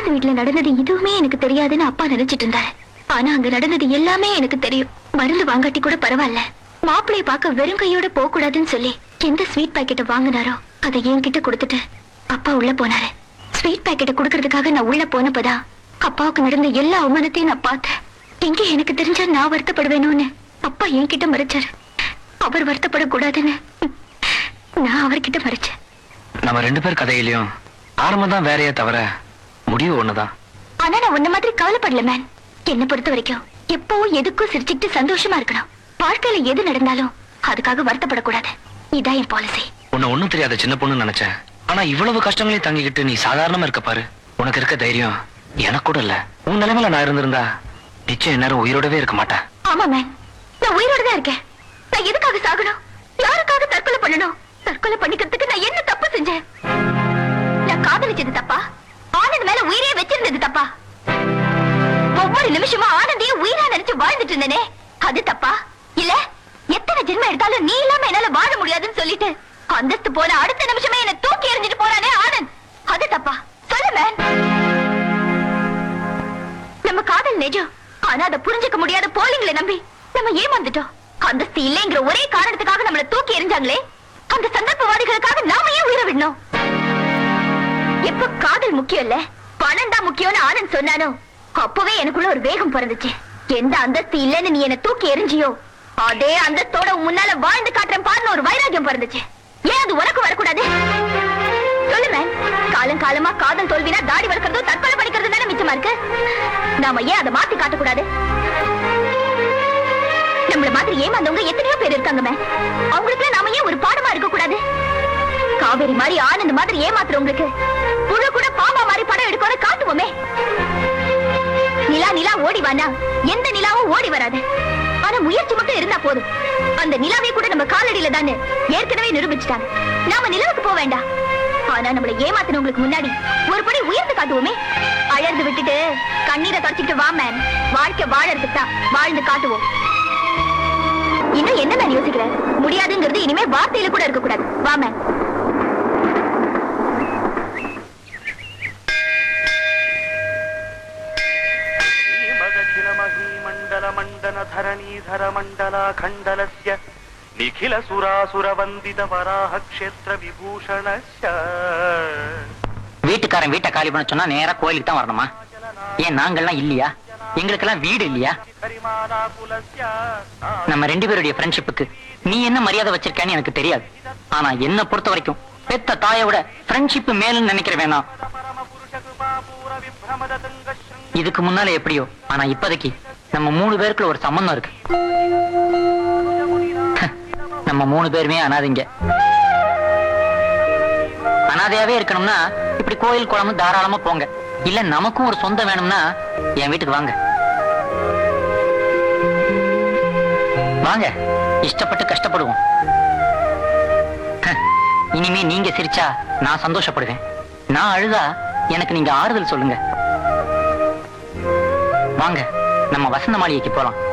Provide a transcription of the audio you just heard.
பக்கத்து வீட்டுல நடந்தது எதுவுமே எனக்கு தெரியாதுன்னு அப்பா நினைச்சிட்டு இருந்தாரு ஆனா அங்க நடந்தது எல்லாமே எனக்கு தெரியும் மருந்து வாங்காட்டி கூட பரவாயில்ல மாப்பிளைய பார்க்க வெறும் கையோட போக கூடாதுன்னு சொல்லி எந்த ஸ்வீட் பாக்கெட்டை வாங்கினாரோ அதை என்கிட்ட கொடுத்துட்டு அப்பா உள்ள போனாரு ஸ்வீட் பாக்கெட்டை கொடுக்கறதுக்காக நான் உள்ள போனப்பதான் அப்பாவுக்கு நடந்த எல்லா அவமானத்தையும் நான் பார்த்தேன் எங்க எனக்கு தெரிஞ்சா நான் வருத்தப்படுவேணும்னு அப்பா என்கிட்ட மறைச்சாரு அவர் வருத்தப்படக்கூடாதுன்னு நான் அவர்கிட்ட மறைச்சேன் நம்ம ரெண்டு பேர் கதையிலயும் ஆரம்பம் தான் வேறையே தவிர முடிவு ஒண்ணுதான் ஆனா நான் உன்ன மாதிரி கவலைப்படல மேன் என்ன பொறுத்த வரைக்கும் எப்பவும் எதுக்கும் சிரிச்சுக்கிட்டு சந்தோஷமா இருக்கணும் வாழ்க்கையில எது நடந்தாலும் அதுக்காக வருத்தப்படக்கூடாது இதான் என் பாலிசி உன்னை ஒண்ணும் தெரியாத சின்ன பொண்ணு நினைச்சேன் ஆனா இவ்வளவு கஷ்டங்களையும் தாங்கிக்கிட்டு நீ சாதாரணமா இருக்க பாரு உனக்கு இருக்க தைரியம் எனக்கு கூட இல்ல உன் நிலைமையில நான் இருந்திருந்தா நிச்சயம் நேரம் உயிரோடவே இருக்க மாட்டேன் ஆமா மேன் நான் உயிரோட தான் இருக்கேன் நான் எதுக்காக சாகணும் யாருக்காக தற்கொலை பண்ணணும் தற்கொலை பண்ணிக்கிறதுக்கு நான் என்ன தப்பு செஞ்சேன் நான் காதலிச்சது தப்பா ஆனந்த் மேல உயிரே வச்சிருந்தது தப்பா ஒவ்வொரு நிமிஷமும் ஆனந்தையே உயிரா நினைச்சு வாழ்ந்துட்டு இருந்தேனே அது தப்பா இல்ல எத்தனை ஜென்மம் எடுத்தாலும் நீ இல்லாம என்னால வாழ முடியாதுன்னு சொல்லிட்டு அந்தஸ்து போன அடுத்த நிமிஷமே என்ன தூக்கி எறிஞ்சிட்டு போறானே ஆனந்த் அது தப்பா சொல்லு மேன் நம்ம காதல் நிஜம் ஆனா அதை புரிஞ்சுக்க முடியாத போலிங்களை நம்பி நம்ம ஏமாந்துட்டோம் அந்தஸ்து இல்லைங்கிற ஒரே காரணத்துக்காக நம்மள தூக்கி எறிஞ்சாங்களே அந்த சந்தர்ப்பவாதிகளுக்காக நாம ஏன் உயிரை விடணும் எப்ப காதல் முக்கியம் இல்ல பணம் தான் முக்கியம்னு ஆனந்த் சொன்னானோ அப்பவே எனக்குள்ள ஒரு வேகம் பிறந்துச்சு எந்த அந்தஸ்து இல்லைன்னு நீ என்ன தூக்கி எறிஞ்சியோ அதே அந்தஸ்தோட உன் முன்னால வாழ்ந்து காட்டுறேன் பாருன்னு ஒரு வைராகியம் பிறந்துச்சு ஏன் அது உனக்கு வரக்கூடாது சொல்லு மேன் காலம் காலமா காதல் தோல்வினா தாடி வளர்க்கறதும் தற்கொலை பண்ணிக்கிறது தானே மிச்சமா இருக்கு நாம ஏன் அதை மாத்தி காட்டக்கூடாது நம்மள மாதிரி ஏமாந்தவங்க எத்தனையோ பேர் இருக்காங்க மேம் அவங்களுக்கு நாம ஏன் ஒரு பாடமா இருக்க கூடாது காவேரி மாதிரி ஆனந்த் மாதிரி ஏமாத்துறவங்களுக்கு புழு கூட பாம்பா மாதிரி படம் எடுக்கணும் காட்டுவோமே நிலா நிலா ஓடி வானா எந்த நிலாவும் ஓடி வராது ஆனா முயற்சி மட்டும் இருந்தா போதும் அந்த நிலாவே கூட நம்ம காலடியில தானே ஏற்கனவே நிரூபிச்சுட்டாங்க நாம நிலவுக்கு போக வேண்டாம் ஆனா நம்மள ஏமாத்தினவங்களுக்கு முன்னாடி ஒரு படி உயர்ந்து காட்டுவோமே அழர்ந்து விட்டுட்டு கண்ணீரை தொடச்சிக்கிட்டு வா மேன் வாழ்க்கை வாழறதுக்கு தான் வாழ்ந்து காட்டுவோம் இன்னும் என்ன மேன் யோசிக்கிற முடியாதுங்கிறது இனிமே வார்த்தையில கூட இருக்க கூடாது வா மேன் मण्डलमण्डनधरणीधरमण्डलाखण्डलस्य निखिलसुरासुरवन्दितवराहक्षेत्रविभूषणस्य வீட்டுக்காரன் வீட்டை காலி பண்ண சொன்னா நேரா கோயிலுக்கு தான் வரணுமா ஏன் நாங்கெல்லாம் இல்லையா எங்களுக்கெல்லாம் வீடு இல்லையா परिमानाकुलस्य நம்ம ரெண்டு பேருடைய ஃப்ரெண்ட்ஷிப்புக்கு நீ என்ன மரியாதை வச்சிருக்கேன்னு எனக்கு தெரியாது ஆனா என்ன பொறுத்த வரைக்கும் பெத்த தாயை விட ஃப்ரெண்ட்ஷிப் மேலுன்னு நினைக்கிற வேணாம் परमपुरुषकृपापूरविभ्रमदतङ्गशृङ्ग இதுக்கு முன்னால எப்படியோ ஆனா இப்போதைக்கு நம்ம மூணு பேருக்குள்ள ஒரு சம்பந்தம் இருக்கு நம்ம மூணு பேருமே அனாதைங்க அனாதையாவே இருக்கணும்னா இப்படி கோயில் குளம் தாராளமா போங்க இல்ல நமக்கும் ஒரு சொந்தம் வேணும்னா என் வீட்டுக்கு வாங்க வாங்க இஷ்டப்பட்டு கஷ்டப்படுவோம் ஹ, இனிமே நீங்க சிரிச்சா நான் சந்தோஷப்படுவேன் நான் அழுதா எனக்கு நீங்க ஆறுதல் சொல்லுங்க வாங்க நம்ம வசந்த மாளிகைக்கு போலாம்